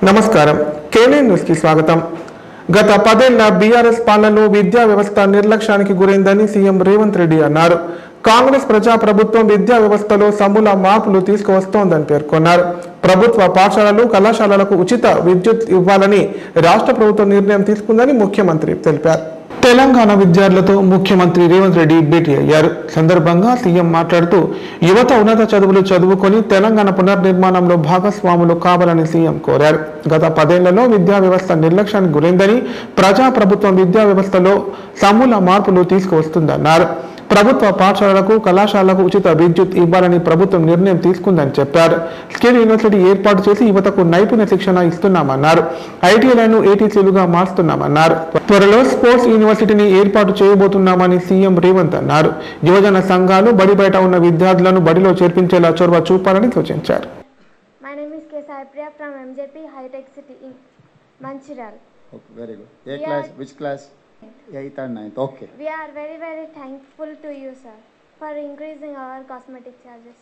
నమస్కారం కేనే న్యూస్ కి స్వాగతం గత పదేళ్ల బీఆర్ఎస్ పాలనలో విద్యా వ్యవస్థ నిర్లక్ష్యానికి గురైందని సీఎం రేవంత్ రెడ్డి అన్నారు కాంగ్రెస్ ప్రజా ప్రభుత్వం విద్యా వ్యవస్థలో సమూల మార్పులు తీసుకువస్తోందని పేర్కొన్నారు ప్రభుత్వ పాఠశాలలు కళాశాలలకు ఉచిత విద్యుత్ ఇవ్వాలని రాష్ట్ర ప్రభుత్వం నిర్ణయం తీసుకుందని ముఖ్యమంత్రి తెలిపారు తెలంగాణ విద్యార్థులతో ముఖ్యమంత్రి రేవంత్ రెడ్డి భేటీ అయ్యారు సందర్భంగా సీఎం మాట్లాడుతూ యువత ఉన్నత చదువులు చదువుకొని తెలంగాణ పునర్నిర్మాణంలో భాగస్వాములు కావాలని సీఎం కోరారు గత పదేళ్లలో విద్యా వ్యవస్థ నిర్లక్ష్యానికి గురైందని ప్రజా ప్రభుత్వం విద్యా వ్యవస్థలో సమూల మార్పులు తీసుకువస్తుందన్నారు ప్రభుత్వ పాఠశాలలకు కళాశాలకు ఉచిత విద్యుత్ ఇవ్వాలని ప్రభుత్వం నిర్ణయం తీసుకుందని చెప్పారు స్కిల్ యూనివర్సిటీ ఏర్పాటు చేసి యువతకు నైపుణ్య శిక్షణ ఇస్తున్నామన్నారు ఐటీలను ఏటీసీలుగా మార్చుతున్నామన్నారు త్వరలో స్పోర్ట్స్ యూనివర్సిటీని ఏర్పాటు చేయబోతున్నామని సీఎం రేవంత్ అన్నారు యువజన సంఘాలు బడి బయట ఉన్న విద్యార్థులను బడిలో చేర్పించేలా చొరవ చూపాలని సూచించారు My name is K. Sai Priya from MJP High Tech City in Manchiral. Okay, very good. A We class, are- which class? Eighth and ninth, okay. We are very very thankful to you sir for increasing our cosmetic charges.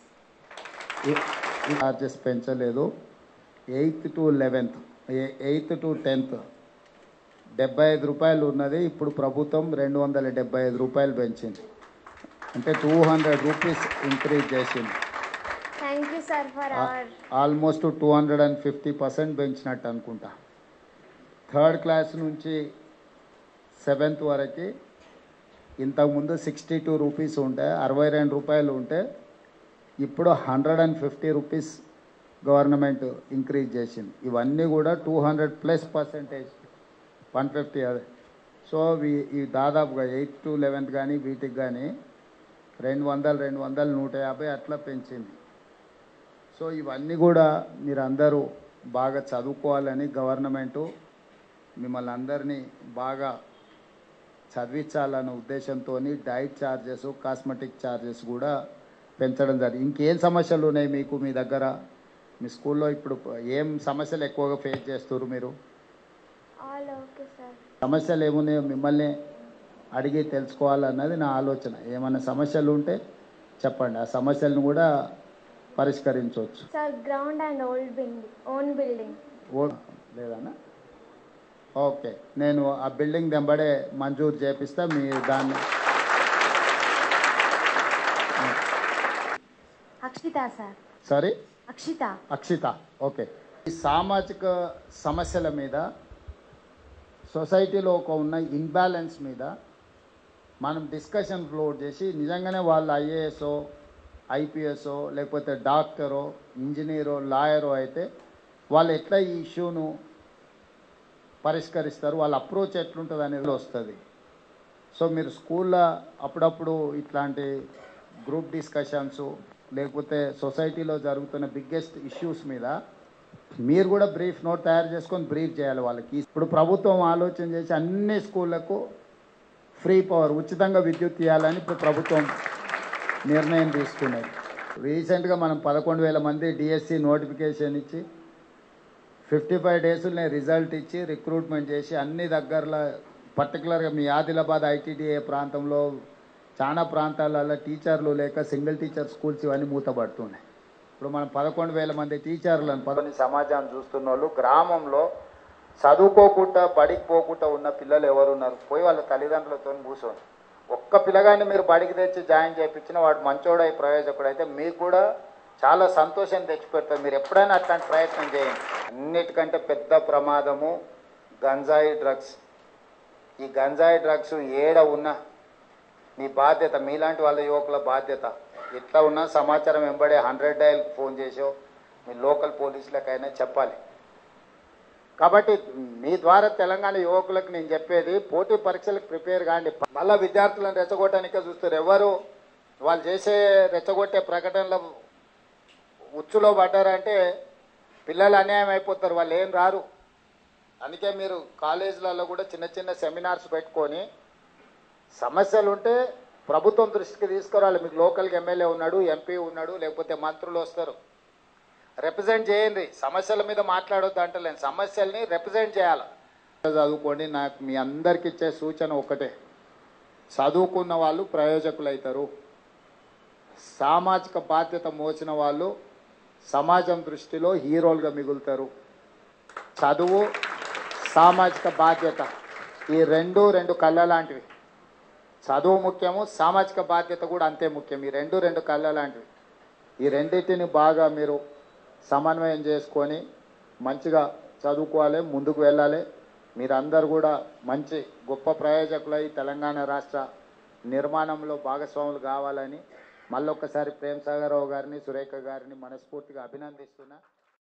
Charges పెంచలేదు eighth to eleventh eighth to tenth డెబ్బై ఐదు రూపాయలు ఉన్నది ఇప్పుడు ప్రభుత్వం రెండు వందల డెబ్బై ఐదు రూపాయలు పెంచింది అంటే టూ హండ్రెడ్ రూపీస్ ఇంక్రీజ్ చేసింది Thank you sir for our almost two hundred and fifty percent పెంచినట్టు అనుకుంటా థర్డ్ క్లాస్ నుంచి సెవెంత్ వరకు ఇంతకుముందు సిక్స్టీ టూ రూపీస్ ఉంటే అరవై రెండు రూపాయలు ఉంటే ఇప్పుడు hundred and fifty rupees government increase చేసింది ఇవన్నీ కూడా two hundred plus percentage one fifty అదే సో వీ ఈ దాదాపుగా ఎయిత్ టు లెవెన్త్ కానీ వీటికి కానీ రెండు వందలు రెండు వందలు నూట యాభై అట్లా పెంచింది సో ఇవన్నీ కూడా మీరందరూ బాగా చదువుకోవాలని గవర్నమెంటు మిమ్మల్ని అందరినీ బాగా చదివించాలన్న ఉద్దేశంతో డైట్ ఛార్జెస్ కాస్మెటిక్ ఛార్జెస్ కూడా పెంచడం జరిగింది ఇంకేం సమస్యలు ఉన్నాయి మీకు మీ దగ్గర మీ స్కూల్లో ఇప్పుడు ఏం సమస్యలు ఎక్కువగా ఫేస్ చేస్తారు మీరు all okay sir. సమస్యలు ఏమున్నాయో మిమ్మల్ని అడిగి తెలుసుకోవాలన్నది నా ఆలోచన ఏమైనా సమస్యలు ఉంటే చెప్పండి ఆ సమస్యలను కూడా పరిష్కరించవచ్చు Sir ground and old building own building. ఓ లేదన్నా ఓకే నేను ఆ బిల్డింగ్ దెంబడే మంజూరు చేపిస్తా మీ దాన్ని Akshita sir. Sorry Akshita. Akshita okay ఈ సామాజిక సమస్యల మీద సొసైటీలో ఒక ఉన్న ఇన్బ్యాలెన్స్ మీద మనం డిస్కషన్ ఫ్లోట్ చేసి నిజంగానే వాళ్ళు ఐఏఎస్ఓ ఐపీఎస్ఓ లేకపోతే డాక్టరో ఇంజనీరో లాయరో అయితే వాళ్ళు ఎట్లా ఈ ఇష్యూను పరిష్కరిస్తారు వాళ్ళ అప్రోచ్ ఎట్లుంటుంది అనేది వస్తుంది సో మీరు స్కూల్లో అప్పుడప్పుడు ఇట్లాంటి గ్రూప్ డిస్కషన్స్ లేకపోతే సొసైటీలో జరుగుతున్న బిగ్గెస్ట్ ఇష్యూస్ మీద మీరు కూడా బ్రీఫ్ నోట్ తయారు చేసుకొని బ్రీఫ్ చేయాలి వాళ్ళకి ఇప్పుడు ప్రభుత్వం ఆలోచన చేసి అన్ని స్కూళ్ళకు ఫ్రీ పవర్ ఉచితంగా విద్యుత్ ఇవ్వాలని ఇప్పుడు ప్రభుత్వం నిర్ణయం తీసుకున్నది రీసెంట్గా మనం పదకొండు వేల మంది డిఎస్సి నోటిఫికేషన్ ఇచ్చి ఫిఫ్టీ ఫైవ్ డేస్లోనే రిజల్ట్ ఇచ్చి రిక్రూట్మెంట్ చేసి అన్ని దగ్గరలో పర్టికులర్గా మీ ఆదిలాబాద్ ఐటీడీఏ ప్రాంతంలో చాలా ప్రాంతాలలో టీచర్లు లేక సింగిల్ టీచర్ స్కూల్స్ ఇవన్నీ మూతపడుతున్నాయి ఇప్పుడు మనం పదకొండు వేల మంది టీచర్లను పదని సమాజాన్ని చూస్తున్న వాళ్ళు గ్రామంలో చదువుకోకుండా బడికి పోకుండా ఉన్న పిల్లలు ఎవరున్నారు పోయి వాళ్ళ తల్లిదండ్రులతో కూర్చోండి ఒక్క పిల్లగాన్ని మీరు బడికి తెచ్చి జాయిన్ చేయించిన వాడు మంచోడై ప్రయోజకుడు అయితే మీకు కూడా చాలా సంతోషం తెచ్చిపెడతారు మీరు ఎప్పుడైనా అట్లాంటి ప్రయత్నం చేయండి అన్నిటికంటే పెద్ద ప్రమాదము గంజాయి డ్రగ్స్ ఈ గంజాయి డ్రగ్స్ ఏడ ఉన్నా మీ బాధ్యత మీలాంటి వాళ్ళ యువకుల బాధ్యత ఎట్లా ఉన్నా సమాచారం వెంబడే హండ్రెడ్ డైల్ ఫోన్ చేసో మీ లోకల్ పోలీసులకైనా చెప్పాలి కాబట్టి మీ ద్వారా తెలంగాణ యువకులకు నేను చెప్పేది పోటీ పరీక్షలకు ప్రిపేర్ కాండి మళ్ళీ విద్యార్థులను రెచ్చగొట్టడానికే చూస్తారు ఎవరు వాళ్ళు చేసే రెచ్చగొట్టే ప్రకటనల ఉచ్చులో పడ్డారంటే పిల్లలు అన్యాయం అయిపోతారు వాళ్ళు ఏం రారు అందుకే మీరు కాలేజీలలో కూడా చిన్న చిన్న సెమినార్స్ పెట్టుకొని సమస్యలు ఉంటే ప్రభుత్వం దృష్టికి తీసుకురావాలి మీకు లోకల్కి ఎమ్మెల్యే ఉన్నాడు ఎంపీ ఉన్నాడు లేకపోతే మంత్రులు వస్తారు రిప్రజెంట్ చేయండి సమస్యల మీద మాట్లాడొద్దు అంటలేను సమస్యల్ని రిప్రజెంట్ చేయాలి చదువుకోండి నాకు మీ అందరికి ఇచ్చే సూచన ఒకటే చదువుకున్న వాళ్ళు ప్రయోజకులు అవుతారు సామాజిక బాధ్యత మోసిన వాళ్ళు సమాజం దృష్టిలో హీరోలుగా మిగులుతారు చదువు సామాజిక బాధ్యత ఈ రెండు రెండు కళ్ళ లాంటివి చదువు ముఖ్యము సామాజిక బాధ్యత కూడా అంతే ముఖ్యం ఈ రెండు రెండు కళ్ళ లాంటివి ఈ రెండింటిని బాగా మీరు సమన్వయం చేసుకొని మంచిగా చదువుకోవాలి ముందుకు వెళ్ళాలి మీరందరూ కూడా మంచి గొప్ప ప్రయోజకులై తెలంగాణ రాష్ట్ర నిర్మాణంలో భాగస్వాములు కావాలని మళ్ళొక్కసారి ప్రేమ్ సాగరావు గారిని సురేఖ గారిని మనస్ఫూర్తిగా అభినందిస్తున్నా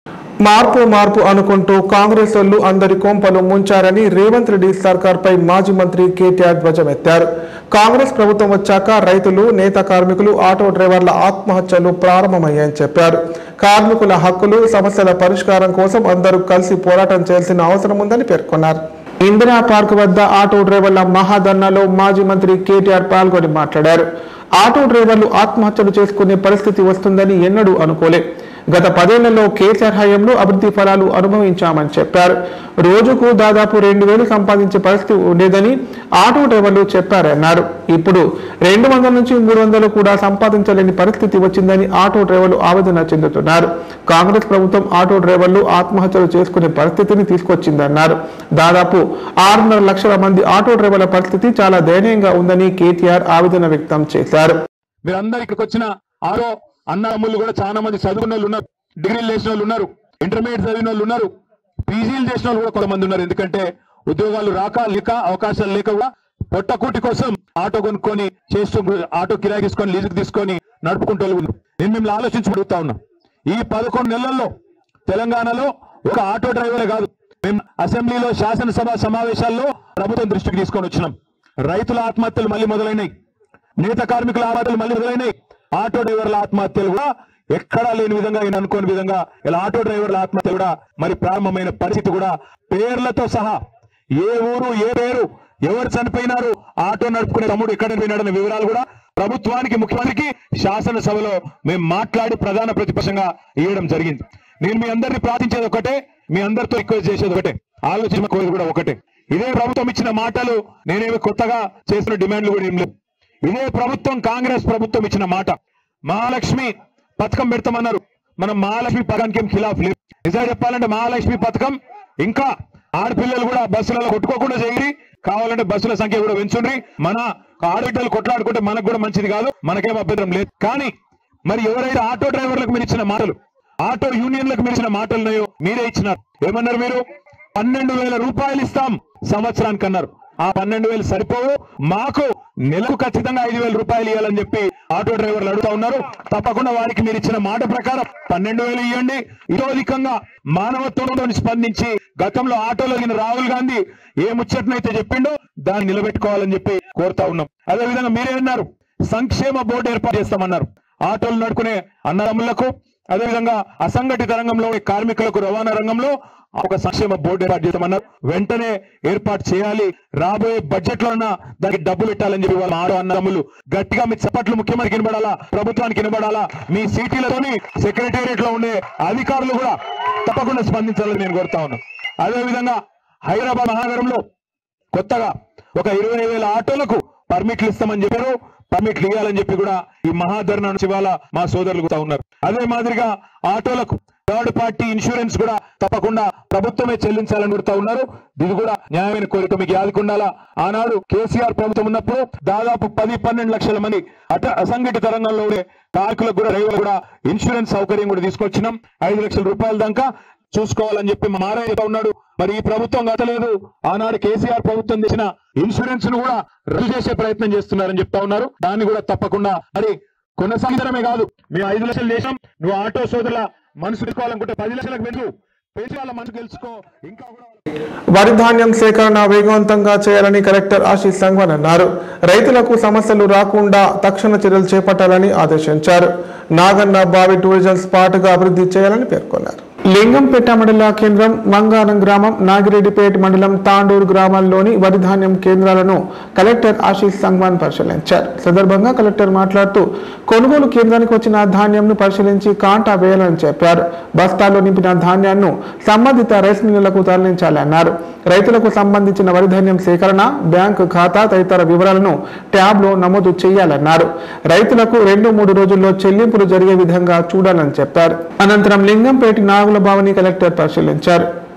మార్పు మార్పు అనుకుంటూ కాంగ్రెస్ వాళ్ళు అందరి కొంపలు ముంచారని రేవంత్ రెడ్డి సర్కార్పై మాజీ మంత్రి కేటీఆర్ ధ్వజమెత్తారు కాంగ్రెస్ ప్రభుత్వం వచ్చాక రైతులు నేత కార్మికులు ఆటో డ్రైవర్ల ఆత్మహత్యలు ప్రారంభమయ్యాయని చెప్పారు కార్మికుల హక్కులు సమస్యల పరిష్కారం కోసం అందరూ కలిసి పోరాటం చేయాల్సిన అవసరం ఉందని పేర్కొన్నారు ఇందిరా పార్క్ వద్ద ఆటో డ్రైవర్ల మహాధర్నాలో మాజీ మంత్రి కేటీఆర్ పాల్గొని మాట్లాడారు ఆటో డ్రైవర్లు ఆత్మహత్యలు చేసుకునే పరిస్థితి వస్తుందని ఎన్నడూ అనుకోలే గత పదేళ్లలో కేసీఆర్ హయాంలో అభివృద్ధి ఫలాలు అనుభవించామని చెప్పారు రోజుకు దాదాపు రెండు వేలు సంపాదించే పరిస్థితి ఉండేదని ఆటో డ్రైవర్లు చెప్పారన్నారు ఇప్పుడు రెండు వందల నుంచి మూడు వందలు కూడా సంపాదించలేని పరిస్థితి వచ్చిందని ఆటో డ్రైవర్లు ఆవేదన చెందుతున్నారు కాంగ్రెస్ ప్రభుత్వం ఆటో డ్రైవర్లు ఆత్మహత్యలు చేసుకునే పరిస్థితిని తీసుకొచ్చిందన్నారు దాదాపు ఆరున్నర లక్షల మంది ఆటో డ్రైవర్ల పరిస్థితి చాలా దయనీయంగా ఉందని కేటీఆర్ ఆవేదన వ్యక్తం చేశారు మీరందరూ ఇక్కడికి వచ్చిన ఆరో అన్నదమ్ములు కూడా చాలా మంది చదువుకున్న వాళ్ళు ఉన్నారు డిగ్రీలు చేసిన వాళ్ళు ఉన్నారు ఇంటర్మీడియట్ చదివిన వాళ్ళు ఉన్నారు పీజీలు చేసిన వాళ్ళు కూడా కొంతమంది ఉన్నారు ఎందుకంటే ఉద్యోగాలు రాక లేక అవకాశాలు లేక కూడా పొట్టకూటి కోసం ఆటో కొనుక్కొని చేస్తూ ఆటో కిరాయి తీసుకొని లీజుకు తీసుకొని నడుపుకుంటూ వాళ్ళు ఉన్నారు నేను మిమ్మల్ని ఆలోచించి అడుగుతా ఉన్నా ఈ పదకొండు నెలల్లో తెలంగాణలో ఒక ఆటో డ్రైవరే కాదు మేము అసెంబ్లీలో శాసనసభ సమావేశాల్లో ప్రభుత్వం దృష్టికి తీసుకొని వచ్చినాం రైతుల ఆత్మహత్యలు మళ్ళీ మొదలైనాయి నేత కార్మికుల ఆత్మహత్యలు మళ్ళీ మొదలైనాయి ఆటో డ్రైవర్ల ఆత్మహత్యలు కూడా ఎక్కడా లేని విధంగా ఈయన అనుకోని విధంగా ఇలా ఆటో డ్రైవర్ల ఆత్మహత్యలు కూడా మరి ప్రారంభమైన పరిస్థితి కూడా పేర్లతో సహా ఏ ఊరు ఏ పేరు ఎవరు చనిపోయినారు ఆటో నడుపుకునే తమ్ముడు ఎక్కడ పోయినాడన్న వివరాలు కూడా ప్రభుత్వానికి ముఖ్యమంత్రికి శాసనసభలో మేము మాట్లాడి ప్రధాన ప్రతిపక్షంగా ఇవ్వడం జరిగింది నేను మీ అందరిని ప్రార్థించేది ఒకటే మీ అందరితో రిక్వెస్ట్ చేసేది ఒకటే ఆలోచన కోరేది కూడా ఒకటే ఇదే ప్రభుత్వం ఇచ్చిన మాటలు నేనేమి కొత్తగా చేసిన డిమాండ్లు కూడా ఏం లేవు ఇదే ప్రభుత్వం కాంగ్రెస్ ప్రభుత్వం ఇచ్చిన మాట మహాలక్ష్మి పథకం పెడతామన్నారు మనం మహాలక్ష్మి పథకానికి ఏం ఖిలాఫ్ లేదు నిజంగా చెప్పాలంటే మహాలక్ష్మి పథకం ఇంకా ఆడపిల్లలు కూడా బస్సులలో కొట్టుకోకుండా చేయరి కావాలంటే బస్సుల సంఖ్య కూడా పెంచుండ్రి మన ఆడబిడ్డలు కొట్లాడుకుంటే మనకు కూడా మంచిది కాదు మనకేం అభ్యంతరం లేదు కానీ మరి ఎవరైతే ఆటో డ్రైవర్లకు మీరు ఇచ్చిన మాటలు ఆటో యూనియన్లకు మీరు ఇచ్చిన మాటలు ఉన్నాయో మీరే ఇచ్చినారు ఏమన్నారు మీరు పన్నెండు వేల రూపాయలు ఇస్తాం సంవత్సరానికి అన్నారు ఆ పన్నెండు వేలు సరిపోవు మాకు నెలకు ఖచ్చితంగా ఐదు వేల రూపాయలు ఇవ్వాలని చెప్పి ఆటో డ్రైవర్లు అడుగుతా ఉన్నారు తప్పకుండా వారికి మీరు ఇచ్చిన మాట ప్రకారం పన్నెండు వేలు ఇవ్వండి ఇతోధికంగా మానవత్వంతో స్పందించి గతంలో ఆటోలో దిగిన రాహుల్ గాంధీ ఏ ముచ్చటనైతే చెప్పిండో దాన్ని నిలబెట్టుకోవాలని చెప్పి కోరుతా ఉన్నాం అదే విధంగా మీరేమన్నారు సంక్షేమ బోర్డు ఏర్పాటు చేస్తామన్నారు ఆటోలు నడుపుకునే అన్నదమ్ములకు అదేవిధంగా అసంఘటిత రంగంలో ఉండే కార్మికులకు రవాణా రంగంలో ఒక సంక్షేమ బోర్డు ఏర్పాటు చేస్తామన్నారు వెంటనే ఏర్పాట్ చేయాలి రాబోయే బడ్జెట్ లో దానికి డబ్బులు పెట్టాలని చెప్పి వాళ్ళ ఆడో అన్నదమ్ములు గట్టిగా మీ చప్పట్లు ముఖ్యమంత్రికి వినబడాలా ప్రభుత్వానికి వినబడాలా మీ సిటీలతోని సెక్రటేరియట్ లో ఉండే అధికారులు కూడా తప్పకుండా స్పందించాలని నేను కోరుతా ఉన్నాను అదే విధంగా హైదరాబాద్ మహానగరంలో కొత్తగా ఒక ఇరవై వేల ఆటోలకు పర్మిట్లు ఇస్తామని చెప్పారు పర్మిట్లు ఇవ్వాలని చెప్పి కూడా ఈ మహాధరణ నుంచి ఇవాళ మా సోదరులు కూడా ఉన్నారు అదే మాదిరిగా ఆటోలకు థర్డ్ పార్టీ ఇన్సూరెన్స్ కూడా తప్పకుండా ప్రభుత్వమే చెల్లించాలని కోరుతా ఉన్నారు ఇది కూడా న్యాయమైన కోరిక మీకు యాదుకుండాలా ఆనాడు కేసీఆర్ ప్రభుత్వం ఉన్నప్పుడు దాదాపు పది పన్నెండు లక్షల మంది అట అసంఘటిత రంగంలో ఉండే కార్మికులకు కూడా డ్రైవర్లు కూడా ఇన్సూరెన్స్ సౌకర్యం కూడా తీసుకొచ్చినాం ఐదు లక్షల రూపాయల దాకా చూసుకోవాలని చెప్పి మా మారయ్య చెప్తా ఉన్నాడు మరి ఈ ప్రభుత్వం గతలేదు ఆనాడు కేసీఆర్ ప్రభుత్వం చేసిన ఇన్సూరెన్స్ ను కూడా రద్దు చేసే ప్రయత్నం చేస్తున్నారని చెప్తా ఉన్నారు దాన్ని కూడా తప్పకుండా మరి కొనసాగించడమే కాదు మేము ఐదు లక్షలు చేసాం నువ్వు ఆటో సోదరుల మనసు తెలుసుకోవాలనుకుంటే పది లక్షలకు పెంచు పెంచి వాళ్ళ మనసు తెలుసుకో ఇంకా కూడా వరి ధాన్యం సేకరణ వేగవంతంగా చేయాలని కలెక్టర్ ఆశీష్ సంగ్వాన్ అన్నారు రైతులకు సమస్యలు రాకుండా తక్షణ చర్యలు చేపట్టాలని ఆదేశించారు నాగన్న బావి టూరిజం స్పాట్ గా అభివృద్ధి చేయాలని పేర్కొన్నారు లింగంపేట మండల కేంద్రం మంగారం గ్రామం నాగిరెడ్డిపేట మండలం తాండూరు గ్రామాల్లోని వరి ధాన్యం కేంద్రాలను కలెక్టర్ ఆశీష్ సంగ్వాన్ పరిశీలించారు సందర్భంగా కలెక్టర్ మాట్లాడుతూ కొనుగోలు కేంద్రానికి వచ్చిన ధాన్యంను పరిశీలించి కాంటా వేయాలని చెప్పారు బస్తాల్లో నింపిన ధాన్యాన్ని సంబంధిత రైస్ మిల్లులకు తరలించాలన్నారు రైతులకు సంబంధించిన వరి ధాన్యం సేకరణ బ్యాంకు ఖాతా తదితర వివరాలను ట్యాబ్లో నమోదు చేయాలన్నారు రైతులకు రెండు మూడు రోజుల్లో చెల్లింపులు జరిగే విధంగా చూడాలని చెప్పారు అనంతరం లింగంపేట నాగుల బావని కలెక్టర్ పరిశీలించారు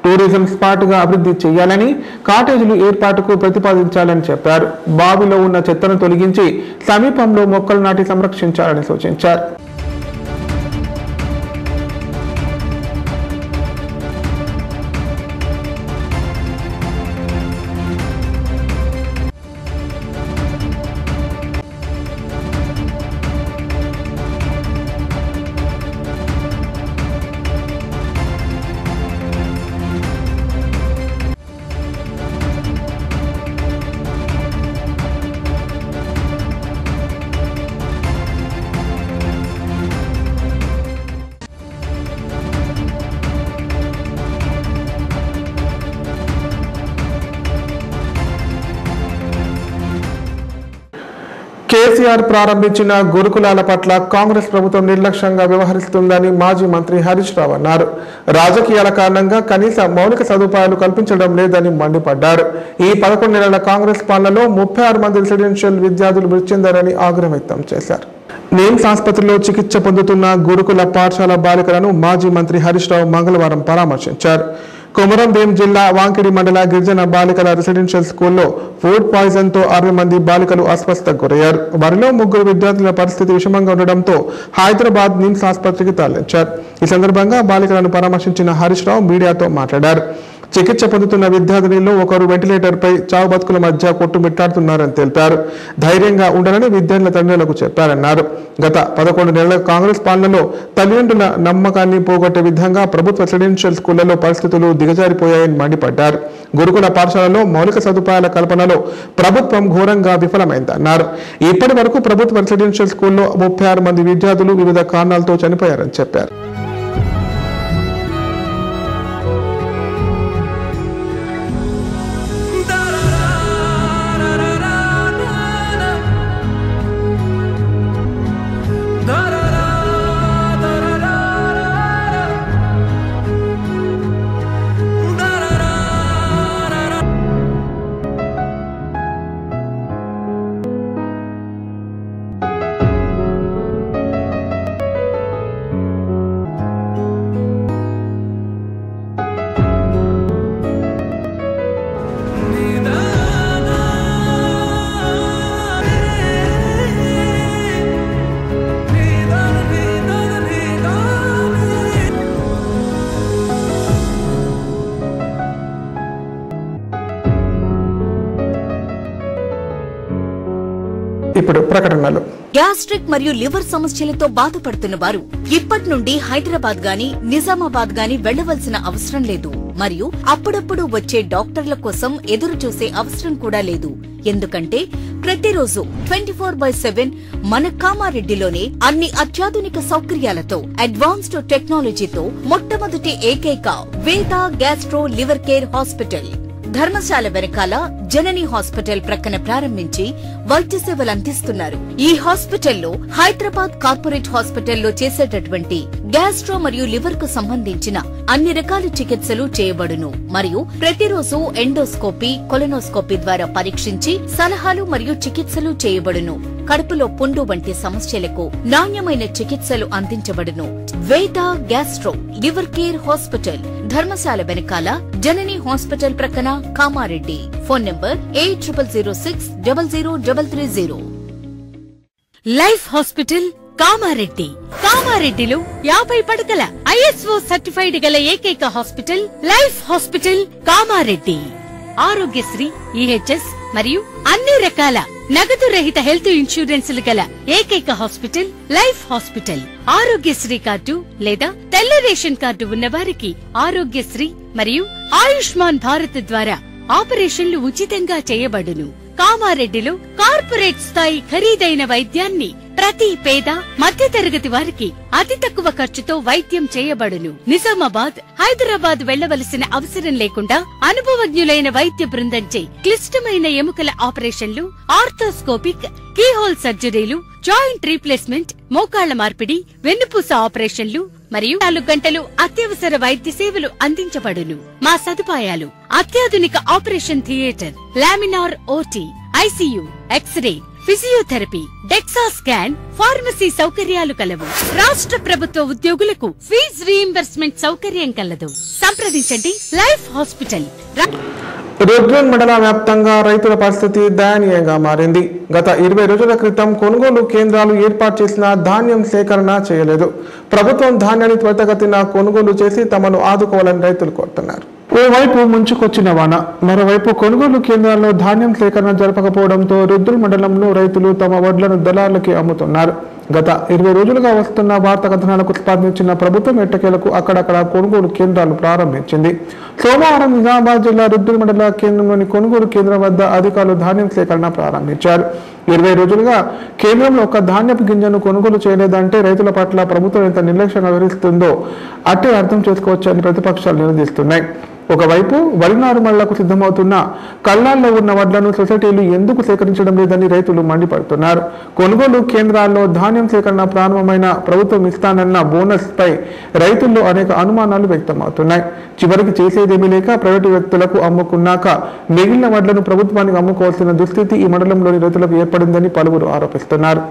టూరిజం స్పాట్ గా అభివృద్ధి చేయాలని కాటేజీలు ఏర్పాటుకు ప్రతిపాదించాలని చెప్పారు బావిలో ఉన్న చెత్తను తొలగించి సమీపంలో మొక్కలు నాటి సంరక్షించాలని సూచించారు కేసీఆర్ ప్రారంభించిన గురుకులాల పట్ల కాంగ్రెస్ ప్రభుత్వం నిర్లక్ష్యంగా వ్యవహరిస్తుందని మాజీ మంత్రి హరీష్ రావు అన్నారు రాజకీయాల కారణంగా కనీస మౌలిక సదుపాయాలు కల్పించడం లేదని మండిపడ్డారు ఈ పదకొండు నెలల కాంగ్రెస్ పాలనలో ముప్పై ఆరు మంది రెసిడెన్షియల్ విద్యార్థులు మృతి చెందారని ఆగ్రహం వ్యక్తం చేశారు నిమ్స్ ఆసుపత్రిలో చికిత్స పొందుతున్న గురుకుల పాఠశాల బాలికలను మాజీ మంత్రి హరీష్ రావు మంగళవారం పరామర్శించారు కొమరం భీం జిల్లా వాంకిడి మండల గిరిజన బాలికల రెసిడెన్షియల్ స్కూల్లో ఫుడ్ పాయిజన్ తో అరవై మంది బాలికలు అస్వస్థకు గురయ్యారు వారిలో ముగ్గురు విద్యార్థుల పరిస్థితి విషమంగా ఉండడంతో హైదరాబాద్ నిమ్స్ ఆసుపత్రికి తరలించారు ఈ సందర్భంగా బాలికలను పరామర్శించిన హరీష్ రావు మీడియాతో మాట్లాడారు చికిత్స పొందుతున్న విద్యార్థినిలో ఒకరు వెంటిలేటర్ పై చావు బతుకుల మధ్య కొట్టుమిట్టాడుతున్నారని తెలిపారు ధైర్యంగా ఉండాలని విద్యార్థుల తండ్రులకు చెప్పారన్నారు గత పదకొండు నెలల కాంగ్రెస్ పాలనలో తల్లిదండ్రుల నమ్మకాన్ని పోగొట్టే విధంగా ప్రభుత్వ రెసిడెన్షియల్ స్కూళ్లలో పరిస్థితులు దిగజారిపోయాయని మండిపడ్డారు గురుకుల పాఠశాలలో మౌలిక సదుపాయాల కల్పనలో ప్రభుత్వం ఘోరంగా విఫలమైందన్నారు ఇప్పటి వరకు ప్రభుత్వ రెసిడెన్షియల్ స్కూల్లో ముప్పై ఆరు మంది విద్యార్థులు వివిధ కారణాలతో చనిపోయారని చెప్పారు ఇప్పుడు ప్రకటనలు గ్యాస్ట్రిక్ మరియు లివర్ సమస్యలతో బాధపడుతున్న వారు ఇప్పటి నుండి హైదరాబాద్ గాని నిజామాబాద్ గాని వెళ్లవలసిన అవసరం లేదు మరియు అప్పుడప్పుడు వచ్చే డాక్టర్ల కోసం ఎదురు చూసే అవసరం కూడా లేదు ఎందుకంటే ప్రతిరోజు ట్వంటీ ఫోర్ బై సెవెన్ మన కామారెడ్డిలోనే అన్ని అత్యాధునిక సౌకర్యాలతో అడ్వాన్స్డ్ టెక్నాలజీతో మొట్టమొదటి ఏకైక Veda gastro liver care hospital ధర్మశాల వెనకాల జనని హాస్పిటల్ ప్రక్కన ప్రారంభించి వైద్య సేవలు అందిస్తున్నారు ఈ హాస్పిటల్లో హైదరాబాద్ కార్పొరేట్ హాస్పిటల్లో చేసేటటువంటి గ్యాస్ట్రో మరియు లివర్ కు సంబంధించిన అన్ని రకాల చికిత్సలు చేయబడును మరియు ప్రతిరోజు ఎండోస్కోపీ కొలనోస్కోపీ ద్వారా పరీక్షించి సలహాలు మరియు చికిత్సలు చేయబడును కడుపులో పుండు వంటి సమస్యలకు నాణ్యమైన చికిత్సలు అందించబడును Veda gastro liver care hospital ధర్మశాల వెనకాల జనని హాస్పిటల్ ప్రక్కన Kamareddy phone number eight triple zero six double zero double three zero life hospital Kamareddy కామారెడ్డిలో యాభై పడకల ఐఎస్ఓ సర్టిఫైడ్ గల ఏకైక hospital life hospital Kamareddy Aarogyasri EHS మరియు అన్ని రకాల నగదు రహిత హెల్త్ ఇన్సూరెన్సులు గల ఏకైక hospital life hospital Aarogyasri card లేదా తెల్ల రేషన్ కార్డు ఉన్న వారికి ఆరోగ్యశ్రీ మరియు ఆయుష్మాన్ భారత్ ద్వారా ఆపరేషన్లు ఉచితంగా చేయబడును కామారెడ్డిలో కార్పొరేట్ స్థాయి ఖరీదైన వైద్యాన్ని ప్రతి పేద మధ్యతరగతి వారికి అతి తక్కువ ఖర్చుతో వైద్యం చేయబడును నిజామాబాద్ హైదరాబాద్ వెళ్లవలసిన అవసరం లేకుండా అనుభవజ్ఞులైన వైద్య బృందంచే క్లిష్టమైన ఎముకల ఆపరేషన్లు ఆర్థోస్కోపిక్ కీహోల్ సర్జరీలు జాయింట్ రీప్లేస్మెంట్ మోకాళ్ల మార్పిడి వెన్నుపూస ఆపరేషన్లు మరియు నాలుగు గంటలు అత్యవసర వైద్య సేవలు అందించబడును మా సదుపాయాలు అత్యాధునిక operation theatre laminar OT ICU X-ray physiotherapy DEXA scan pharmacy సౌకర్యాలు కలవు రాష్ట్ర ప్రభుత్వ ఉద్యోగులకు ఫీజ్ రీయింబర్స్మెంట్ సౌకర్యం కలదు సంప్రదించండి లైఫ్ హాస్పిటల్ రా- రుద్రన్ మండల వ్యాప్తంగా రైతుల పరిస్థితి దయనీయంగా మారింది గత ఇరవై రోజుల క్రితం కొనుగోలు కేంద్రాలు ఏర్పాటు చేసిన ధాన్యం సేకరణ చేయలేదు ప్రభుత్వం ధాన్యాన్ని త్వరితగతిన కొనుగోలు చేసి తమను ఆదుకోవాలని రైతులు కోరుతున్నారు ఓవైపు ముంచుకొచ్చిన వాన మరోవైపు కొనుగోలు కేంద్రాల్లో ధాన్యం సేకరణ జరపకపోవడంతో రుద్రుల్ మండలంలో రైతులు తమ వడ్లను దళార్లకి అమ్ముతున్నారు గత ఇరవై రోజులుగా వస్తున్న వార్తా కథనాలకు స్పందించిన ప్రభుత్వం ఎట్టకేలకు అక్కడక్కడ కొనుగోలు కేంద్రాలు ప్రారంభించింది సోమవారం నిజామాబాద్ జిల్లా రుద్దుల మండల కేంద్రంలోని కొనుగోలు కేంద్రం వద్ద అధికారులు ధాన్యం సేకరణ ప్రారంభించారు ఇరవై రోజులుగా కేంద్రంలో ఒక ధాన్యపు గింజను కొనుగోలు చేయలేదంటే రైతుల పట్ల ప్రభుత్వం ఎంత నిర్లక్ష్యంగా వివరిస్తుందో అట్టే అర్థం చేసుకోవచ్చని ప్రతిపక్షాలు నిలదీస్తున్నాయి ఒకవైపు వరి నారుమళ్లకు సిద్ధమవుతున్న కళ్ళాల్లో ఉన్న వడ్లను సొసైటీలు ఎందుకు సేకరించడం లేదని రైతులు మండిపడుతున్నారు కొనుగోలు కేంద్రాల్లో ధాన్యం సేకరణ ప్రారంభమైన ప్రభుత్వం ఇస్తానన్న బోనస్ పై రైతుల్లో అనేక అనుమానాలు వ్యక్తమవుతున్నాయి చివరికి చేసేదేమీ లేక ప్రైవేటు వ్యక్తులకు అమ్ముకున్నాక మిగిలిన వడ్లను ప్రభుత్వానికి అమ్ముకోవాల్సిన దుస్థితి ఈ మండలంలోని రైతులకు ఏర్పడిందని పలువురు ఆరోపిస్తున్నారు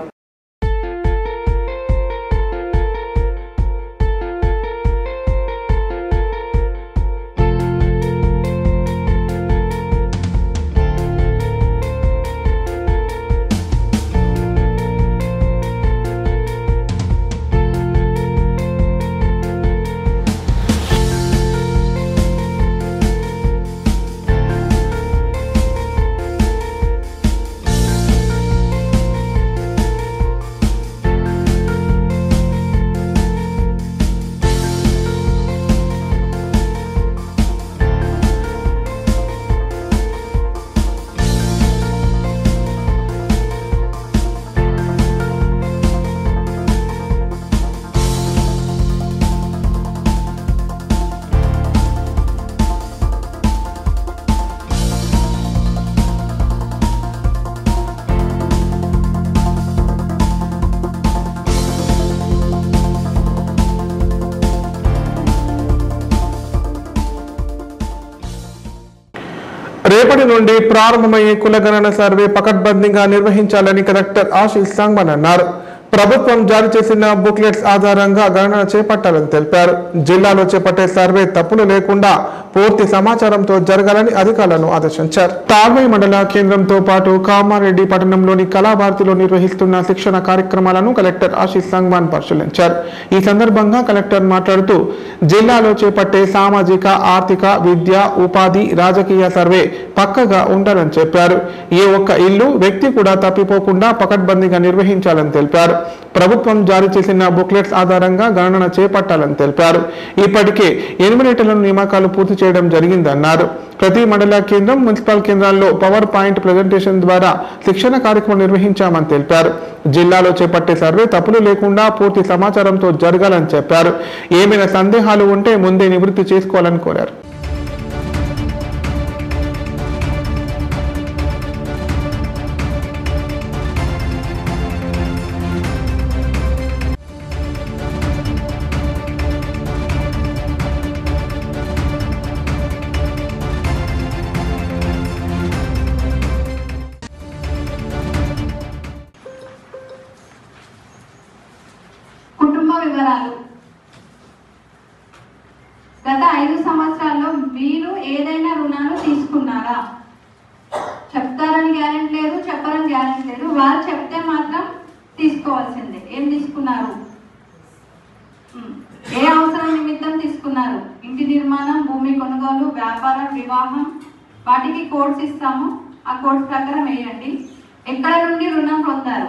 రేపటి నుండి ప్రారంభమయ్యే కులగణన సర్వే పకడ్బందీగా నిర్వహించాలని కలెక్టర్ ఆశీష్ సంగ్మన్ అన్నారు ప్రభుత్వం జారీ చేసిన బుక్లెట్స్ ఆధారంగా గణన చేపట్టాలని తెలిపారు జిల్లాలో చేపట్టే సర్వే తప్పులు లేకుండా పూర్తి సమాచారంతో జరగాలని అధికారులను ఆదేశించారు తాల్వై మండల కేంద్రంతో పాటు కామారెడ్డి పట్టణంలోని కళాభారతిలో నిర్వహిస్తున్న శిక్షణ కార్యక్రమాలను కలెక్టర్ ఆశీష్ సంగ్మాన్ పరిశీలించారు ఈ సందర్భంగా కలెక్టర్ మాట్లాడుతూ జిల్లాలో చేపట్టే సామాజిక ఆర్థిక విద్య ఉపాధి రాజకీయ సర్వే పక్కగా ఉండాలని చెప్పారు ఏ ఒక్క ఇల్లు వ్యక్తి కూడా తప్పిపోకుండా పకడ్బందీగా నిర్వహించాలని తెలిపారు ప్రభుత్వం జారీ చేసిన బుక్లెట్స్ ఆధారంగా గణన చేపట్టాలని తెలిపారు ఇప్పటికే ఎనిమినేటలను నియామకాలు పూర్తి చేయడం జరిగిందన్నారు ప్రతి మండల కేంద్రం మున్సిపల్ కేంద్రాల్లో పవర్ పాయింట్ ప్రజెంటేషన్ ద్వారా శిక్షణ కార్యక్రమం నిర్వహించామని తెలిపారు జిల్లాలో చేపట్టే సర్వే తప్పులు లేకుండా పూర్తి సమాచారంతో జరగాలని చెప్పారు ఏమైనా సందేహాలు ఉంటే ముందే నివృత్తి చేసుకోవాలని కోరారు కుటుంబ వివరాలు గత ఐదు సంవత్సరాల్లో మీరు ఏదైనా రుణాలు తీసుకున్నారా చెప్తారని గ్యారెంటీ లేదు చెప్పరని గ్యారెంటీ లేదు వారు చెప్తే మాత్రం తీసుకోవాల్సిందే ఏం తీసుకున్నారు ఉమ్. ఏ అవసరం నిమిత్తం తీసుకున్నారు ఇంటి నిర్మాణం భూమి కొనుగోలు వ్యాపారం వివాహం వాటికి కోడ్స్ ఇస్తాము ఆ కోడ్స్ ప్రకారం వేయండి ఎక్కడ నుండి రుణం పొందారు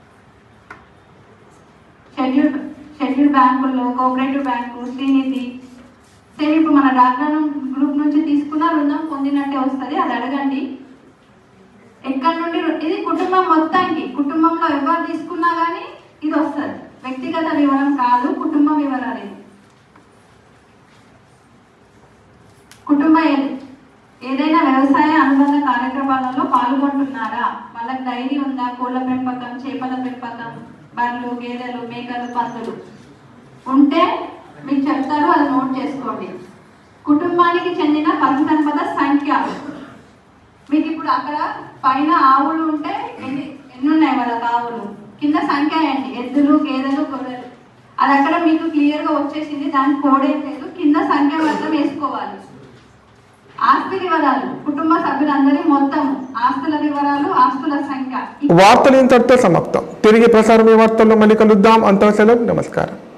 షెడ్యూల్ షెడ్యూల్ బ్యాంకుల్లో కోఆపరేటివ్ బ్యాంకు శ్రీనిధి సేమ్ ఇప్పుడు మన డాక్టర్ గ్రూప్ నుంచి తీసుకున్న రుణం పొందినట్టే వస్తుంది అది అడగండి ఎక్కడి నుండి రు- ఇది కుటుంబం మొత్తానికి కుటుంబంలో ఎవరు తీసుకున్నా కానీ ఇది వస్తుంది వ్యక్తిగత వివరం కాదు కుటుంబ వివరాలు ఇది కుటుంబ ఏ- ఏదైనా వ్యవసాయ అనుబంధ కార్యక్రమాలలో పాల్గొంటున్నారా వాళ్ళకి డైరీ ఉందా కోళ్ళ పెంపకం చేపల పెంపకం బర్రెలు గేదెలు మేకలు పందులు ఉంటే మీకు చెప్తారు అది నోట్ చేసుకోండి కుటుంబానికి చెందిన పశు సంపద సంఖ్య మీకు ఇప్పుడు అక్కడ పైన ఆవులు ఉంటే ఎన్ని ఎన్ని ఎన్ని ఉన్నాయి వాళ్ళ ఆవులు కింద సంఖ్య వేయండి ఎద్దులు గేదెలు గొర్రెలు అది అక్కడ మీకు క్లియర్ గా వచ్చేసింది దాని కోడ్ ఏం లేదు కింద సంఖ్య మాత్రం వేసుకోవాలి ఆస్తి వివరాలు కుటుంబ సభ్యులందరి మొత్తం ఆస్తుల వివరాలు ఆస్తుల సంఖ్య వార్తలు ఇంతటితో సమాప్తం తిరిగి ప్రసారం ఈ వార్తల్లో మళ్ళీ కలుద్దాం అంతా సెలవు నమస్కారం